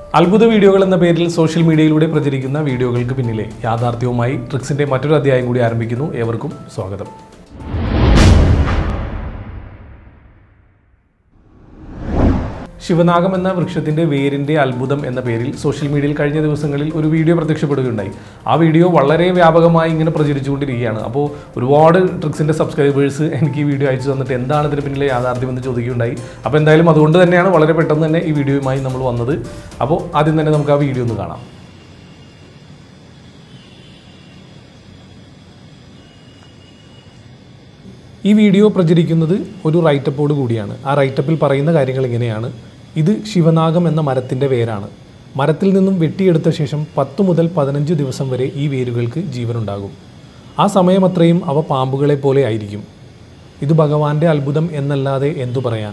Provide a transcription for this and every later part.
അത്ഭുത വീഡിയോകൾ എന്ന പേരിൽ സോഷ്യൽ മീഡിയയിലൂടെ പ്രചരിക്കുന്ന വീഡിയോകൾക്ക് പിന്നിലെ യാഥാർത്ഥ്യവുമായി ട്രിക്സിന്റെ മറ്റൊരു അധ്യായം കൂടി ആരംഭിക്കുന്നു ഏവർക്കും സ്വാഗതം ശിവനാഗം എന്ന വൃക്ഷത്തിന്റെ വേരിന്റെ അത്ഭുതം എന്ന പേരിൽ സോഷ്യൽ മീഡിയയിൽ കഴിഞ്ഞ ദിവസങ്ങളിൽ ഒരു വീഡിയോ പ്രത്യക്ഷപ്പെടുകയുണ്ടായി ആ വീഡിയോ വളരെ വ്യാപകമായി ഇങ്ങനെ പ്രചരിച്ചുകൊണ്ടിരിക്കുകയാണ് അപ്പോൾ ഒരുപാട് ട്രിക്സിന്റെ സബ്സ്ക്രൈബേഴ്സ് എനിക്ക് ഈ വീഡിയോ അയച്ചു തന്നിട്ട് എന്താണ് ഇതിന് പിന്നിലെ യാഥാർത്ഥ്യം എന്ന് ചോദിക്കുകയുണ്ടായി അപ്പോൾ എന്തായാലും അതുകൊണ്ട് തന്നെയാണ് വളരെ പെട്ടെന്ന് തന്നെ ഈ വീഡിയോയുമായി നമ്മൾ വന്നത് അപ്പോൾ ആദ്യം തന്നെ നമുക്ക് ആ വീഡിയോ ഒന്ന് കാണാം ഈ വീഡിയോ പ്രചരിക്കുന്നത് ഒരു റൈറ്റപ്പോട് കൂടിയാണ് ആ റൈറ്റപ്പിൽ പറയുന്ന കാര്യങ്ങൾ ഇങ്ങനെയാണ് ഇത് ശിവനാഗം എന്ന മരത്തിൻ്റെ വേരാണ് മരത്തിൽ നിന്നും വെട്ടിയെടുത്ത ശേഷം പത്ത് മുതൽ പതിനഞ്ച് ദിവസം വരെ ഈ വേരുകൾക്ക് ജീവനുണ്ടാകും ആ സമയമത്രയും അവ പാമ്പുകളെ പോലെ ആയിരിക്കും ഇത് ഭഗവാന്റെ അത്ഭുതം എന്നല്ലാതെ എന്തു പറയാൻ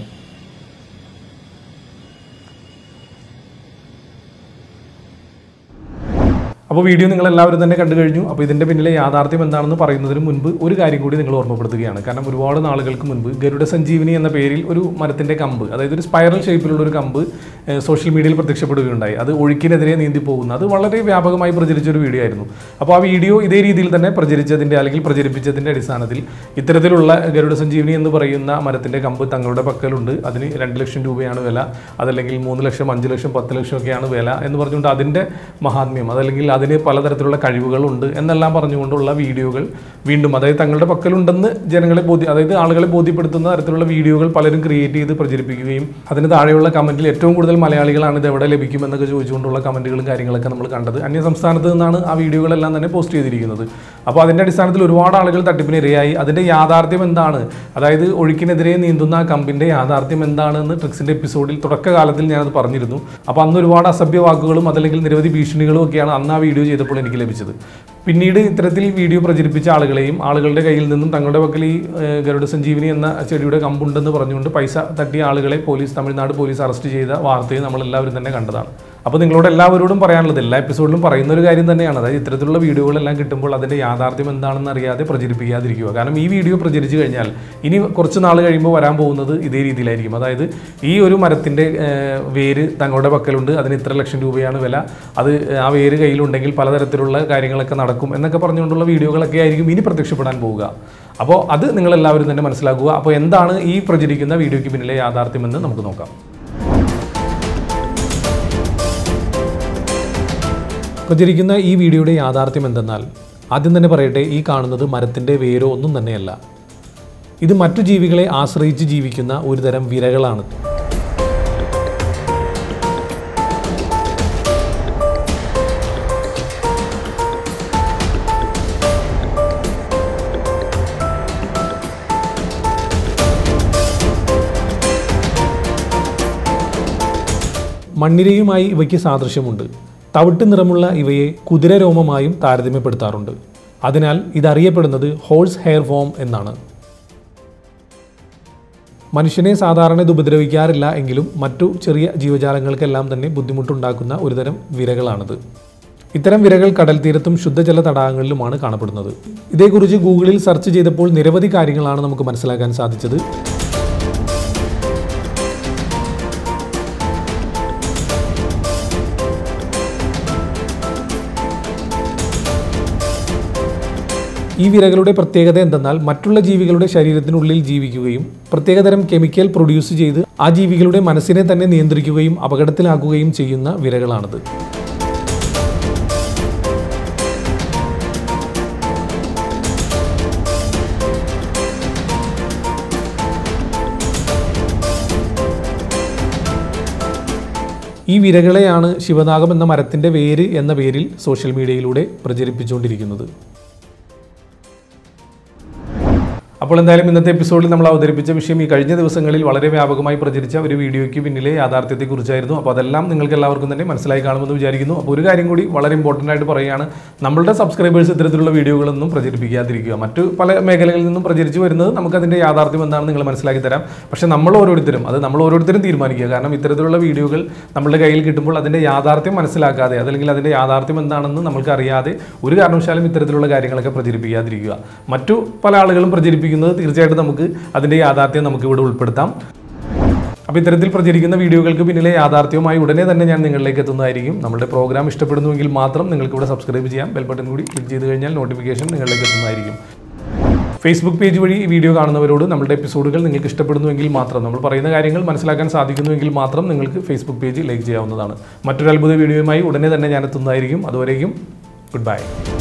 അപ്പോൾ വീഡിയോ നിങ്ങൾ എല്ലാവരും തന്നെ കണ്ടു കഴിഞ്ഞു അപ്പോൾ ഇതിൻ്റെ പിന്നിലെ യാഥാർത്ഥ്യം എന്താണെന്ന് പറയുന്നതിന് മുൻപ് ഒരു കാര്യം കൂടി നിങ്ങൾ ഓർമ്മപ്പെടുത്തുകയാണ് കാരണം ഒരുപാട് നാളുകൾക്ക് മുൻപ് ഗരുഡ സഞ്ജീവനി എന്ന പേരിൽ ഒരു മരത്തിൻ്റെ കമ്പ് അതായത് ഒരു സ്പൈറൽ ഷേപ്പിലുള്ള ഒരു കമ്പ് ഏഹ്, സോഷ്യൽ മീഡിയയിൽ പ്രത്യക്ഷപ്പെടുകയുണ്ടായി അത് ഒഴുക്കിനെതിരെ നീന്തി പോകുന്നു അത് വളരെ വ്യാപകമായി പ്രചരിച്ച ഒരു വീഡിയോ ആയിരുന്നു അപ്പോൾ ആ വീഡിയോ ഇതേ രീതിയിൽ തന്നെ പ്രചരിച്ചതിൻ്റെ അല്ലെങ്കിൽ പ്രചരിപ്പിച്ചതിൻ്റെ അടിസ്ഥാനത്തിൽ ഇത്തരത്തിലുള്ള ഗരുഡ സഞ്ജീവനി എന്ന് പറയുന്ന മരത്തിൻ്റെ കമ്പ് തങ്ങളുടെ പക്കലുണ്ട് അതിന് രണ്ട് ലക്ഷം രൂപയാണ് വില അതല്ലെങ്കിൽ മൂന്ന് ലക്ഷം അഞ്ച് ലക്ഷം പത്ത് ലക്ഷം ഒക്കെയാണ് വില എന്ന് പറഞ്ഞുകൊണ്ട് അതിൻ്റെ മഹാത്മ്യം അതല്ലെങ്കിൽ അതിന് പലതരത്തിലുള്ള കഴിവുകളുണ്ട് എന്നെല്ലാം പറഞ്ഞുകൊണ്ടുള്ള വീഡിയോകൾ വീണ്ടും അതായത് തങ്ങളുടെ പക്കലുണ്ടെന്ന് ജനങ്ങളെ ബോധ്യ അതായത് ആളുകളെ ബോധ്യപ്പെടുത്തുന്ന തരത്തിലുള്ള വീഡിയോകൾ പലരും ക്രിയേറ്റ് ചെയ്ത് പ്രചരിപ്പിക്കുകയും അതിന് താഴെയുള്ള കമൻറ്റിൽ ഏറ്റവും കൂടുതൽ മലയാളികളാണ് ഇത് എവിടെ ലഭിക്കും എന്നൊക്കെ ചോദിച്ചുകൊണ്ടുള്ള കമൻറ്റുകളും കാര്യങ്ങളൊക്കെ നമ്മൾ കണ്ടത് അന്യ സംസ്ഥാനത്ത് നിന്നാണ് ആ വീഡിയോകളെല്ലാം തന്നെ പോസ്റ്റ് ചെയ്തിരിക്കുന്നത് അപ്പോൾ അതിൻ്റെ അടിസ്ഥാനത്തിൽ ഒരുപാട് ആളുകൾ തട്ടിപ്പിന് ഇരയായി അതിൻ്റെ യാഥാർത്ഥ്യം എന്താണ് അതായത് ഒഴുക്കിനെതിരെ നീന്തുന്ന ആ കമ്പിൻ്റെ യാഥാർത്ഥ്യം എന്താണെന്ന് ട്രിക്സിൻ്റെ എപ്പിസോഡിൽ തുടക്കകാലത്തിൽ ഞാനത് പറഞ്ഞിരുന്നു അപ്പോൾ അന്ന് ഒരുപാട് അസഭ്യ വാക്കുകളും അതല്ലെങ്കിൽ നിരവധി ഭീഷണികളും ഒക്കെയാണ് അന്ന് ആ വീഡിയോ ചെയ്തപ്പോൾ എനിക്ക് ലഭിച്ചത് പിന്നീട് ഇത്തരത്തിൽ വീഡിയോ പ്രചരിപ്പിച്ച ആളുകളെയും ആളുകളുടെ കയ്യിൽ നിന്നും തങ്ങളുടെ പക്കൽ ഈ ഏഹ്, ഗരുഡ സഞ്ജീവനി എന്ന ചെടിയുടെ കമ്പുണ്ടെന്ന് പറഞ്ഞുകൊണ്ട് പൈസ തട്ടിയ ആളുകളെ പോലീസ് തമിഴ്നാട് പോലീസ് അറസ്റ്റ് ചെയ്ത വാർത്തയും നമ്മൾ എല്ലാവരും തന്നെ കണ്ടതാണ് അപ്പോൾ നിങ്ങളോട് എല്ലാവരോടും പറയാനുള്ളത് എല്ലാ എപ്പിസോഡിലും പറയുന്ന ഒരു കാര്യം തന്നെയാണ് അതായത് ഇത്തരത്തിലുള്ള വീഡിയോകളെല്ലാം കിട്ടുമ്പോൾ അതിൻ്റെ യാഥാർത്ഥ്യം എന്താണെന്ന് അറിയാതെ പ്രചരിപ്പിക്കാതിരിക്കുക കാരണം ഈ വീഡിയോ പ്രചരിച്ചു കഴിഞ്ഞാൽ ഇനി കുറച്ച് നാൾ കഴിയുമ്പോൾ വരാൻ പോകുന്നത് ഇതേ രീതിയിലായിരിക്കും അതായത് ഈ ഒരു മരത്തിൻ്റെ ഏഹ്, വേര് തങ്ങളുടെ പക്കലുണ്ട് അതിന് ഇത്ര ലക്ഷം രൂപയാണ് വില അത് ആ വേര് കയ്യിലുണ്ടെങ്കിൽ പലതരത്തിലുള്ള കാര്യങ്ങളൊക്കെ നടക്കും എന്നൊക്കെ പറഞ്ഞുകൊണ്ടുള്ള വീഡിയോകളൊക്കെ ആയിരിക്കും ഇനി പ്രത്യക്ഷപ്പെടാൻ പോവുക അപ്പോൾ അത് നിങ്ങളെല്ലാവരും തന്നെ മനസ്സിലാക്കുക അപ്പോൾ എന്താണ് ഈ പ്രചരിക്കുന്ന വീഡിയോയ്ക്ക് പിന്നിലെ യാഥാർത്ഥ്യമെന്ന് നമുക്ക് നോക്കാം പ്രചരിക്കുന്ന ഈ വീഡിയോയുടെ യാഥാർത്ഥ്യം എന്തെന്നാൽ ആദ്യം തന്നെ പറയട്ടെ ഈ കാണുന്നത് മരത്തിൻ്റെ വേരോ ഒന്നും തന്നെയല്ല ഇത് മറ്റു ജീവികളെ ആശ്രയിച്ച് ജീവിക്കുന്ന ഒരുതരം വിരകളാണ് മണ്ണിരയുമായി ഇവയ്ക്ക് സാദൃശ്യമുണ്ട് തവിട്ട് നിറമുള്ള ഇവയെ കുതിരരോമമായും താരതമ്യപ്പെടുത്താറുണ്ട് അതിനാൽ ഇതറിയപ്പെടുന്നത് ഹോഴ്സ് ഹെയർ ഫോം എന്നാണ് മനുഷ്യനെ സാധാരണ ഇത് ഉപദ്രവിക്കാറില്ല എങ്കിലും മറ്റു ചെറിയ ജീവജാലങ്ങൾക്കെല്ലാം തന്നെ ബുദ്ധിമുട്ടുണ്ടാക്കുന്ന ഒരുതരം വിരകളാണിത് ഇത്തരം വിരകൾ കടൽ തീരത്തും ശുദ്ധജല തടാകങ്ങളിലുമാണ് കാണപ്പെടുന്നത് ഇതേക്കുറിച്ച് ഗൂഗിളിൽ സെർച്ച് ചെയ്തപ്പോൾ നിരവധി കാര്യങ്ങളാണ് നമുക്ക് മനസ്സിലാക്കാൻ സാധിച്ചത് ഈ വിരകളുടെ പ്രത്യേകത എന്തെന്നാൽ മറ്റുള്ള ജീവികളുടെ ശരീരത്തിനുള്ളിൽ ജീവിക്കുകയും പ്രത്യേകതരം കെമിക്കൽ പ്രൊഡ്യൂസ് ചെയ്ത് ആ ജീവികളുടെ മനസ്സിനെ തന്നെ നിയന്ത്രിക്കുകയും അപകടത്തിലാക്കുകയും ചെയ്യുന്ന വിരകളാണിത് ഈ വിരകളെയാണ് ശിവനാഗം എന്ന മരത്തിൻ്റെ വേര് എന്ന പേരിൽ സോഷ്യൽ മീഡിയയിലൂടെ പ്രചരിപ്പിച്ചുകൊണ്ടിരിക്കുന്നത് അപ്പോൾ എന്തായാലും ഇന്നത്തെ എപ്പിസോഡിൽ നമ്മൾ അവതരിപ്പിച്ച വിഷയം ഈ കഴിഞ്ഞ ദിവസങ്ങളിൽ വളരെ വ്യാപകമായി പ്രചരിച്ച ഒരു വീഡിയോയ്ക്ക് പിന്നിലെ യാഥാർത്ഥ്യത്തെക്കുറിച്ചായിരുന്നു അപ്പോൾ അതെല്ലാം നിങ്ങൾക്ക് എല്ലാവർക്കും തന്നെ മനസ്സിലായി കാണുമെന്ന് വിചാരിക്കുന്നു അപ്പോൾ ഒരു കാര്യം കൂടി വളരെ ഇമ്പോർട്ടൻ്റ് ആയിട്ട് പറയുകയാണ് നമ്മളുടെ സബ്സ്ക്രൈബേഴ്സ് ഇത്തരത്തിലുള്ള വീഡിയോകളൊന്നും പ്രചരിപ്പിക്കാതിരിക്കുക മറ്റു പല മേഖലകളിൽ നിന്നും പ്രചരിച്ചു വരുന്നത് നമുക്കതിൻ്റെ യാഥാർത്ഥ്യം എന്താണെന്ന് നിങ്ങൾ മനസ്സിലാക്കി തരാം പക്ഷേ നമ്മൾ ഓരോരുത്തരും അത് നമ്മൾ ഓരോരുത്തരും തീരുമാനിക്കുക കാരണം ഇത്തരത്തിലുള്ള വീഡിയോകൾ നമ്മുടെ കയ്യിൽ കിട്ടുമ്പോൾ അതിൻ്റെ യാഥാർത്ഥ്യം മനസ്സിലാക്കാതെ അതല്ലെങ്കിൽ അതിൻ്റെ യാഥാർത്ഥ്യം എന്താണെന്ന് നമ്മൾക്ക് അറിയാതെ ഒരു കാരണവശാലും ഇത്തരത്തിലുള്ള കാര്യങ്ങളൊക്കെ പ്രചരിപ്പിക്കാതിരിക്കുക മറ്റു പല ആളുകളും പ്രചരിപ്പിക്കുന്നത് തീർച്ചയായിട്ടും നമുക്ക് അതിൻ്റെ യാഥാർത്ഥ്യം നമുക്ക് ഇവിടെ ഉൾപ്പെടുത്താം അപ്പോൾ ഇത്തരത്തിൽ പ്രചരിക്കുന്ന വീഡിയോകൾക്ക് പിന്നിലെ യാഥാർത്ഥ്യവുമായി ഉടനെ തന്നെ ഞാൻ നിങ്ങളിലേക്ക് എത്തുന്നതായിരിക്കും നമ്മുടെ പ്രോഗ്രാം ഇഷ്ടപ്പെടുന്നുവെങ്കിൽ മാത്രം നിങ്ങൾക്ക് ഇവിടെ സബ്സ്ക്രൈബ് ചെയ്യാം ബെൽ ബട്ടൺ കൂടി ക്ലിക്ക് ചെയ്ത് കഴിഞ്ഞാൽ നോട്ടിഫിക്കേഷൻ നിങ്ങളിലേക്ക് എത്തുന്നതായിരിക്കും ഫേസ്ബുക്ക് പേജ് വഴി ഈ വീഡിയോ കാണുന്നവരോട് നമ്മുടെ എപ്പിസോഡുകൾ നിങ്ങൾക്ക് ഇഷ്ടപ്പെടുന്നുവെങ്കിൽ മാത്രം നമ്മൾ പറയുന്ന കാര്യങ്ങൾ മനസ്സിലാക്കാൻ സാധിക്കുന്നുവെങ്കിൽ മാത്രം നിങ്ങൾക്ക് ഫേസ്ബുക്ക് പേജ് ലൈക്ക് ചെയ്യാവുന്നതാണ് മറ്റൊരു അത്ഭുത വീഡിയോയുമായി ഉടനെ തന്നെ ഞാൻ എത്തുന്നതായിരിക്കും അതുവരേക്കും ഗുഡ് ബൈ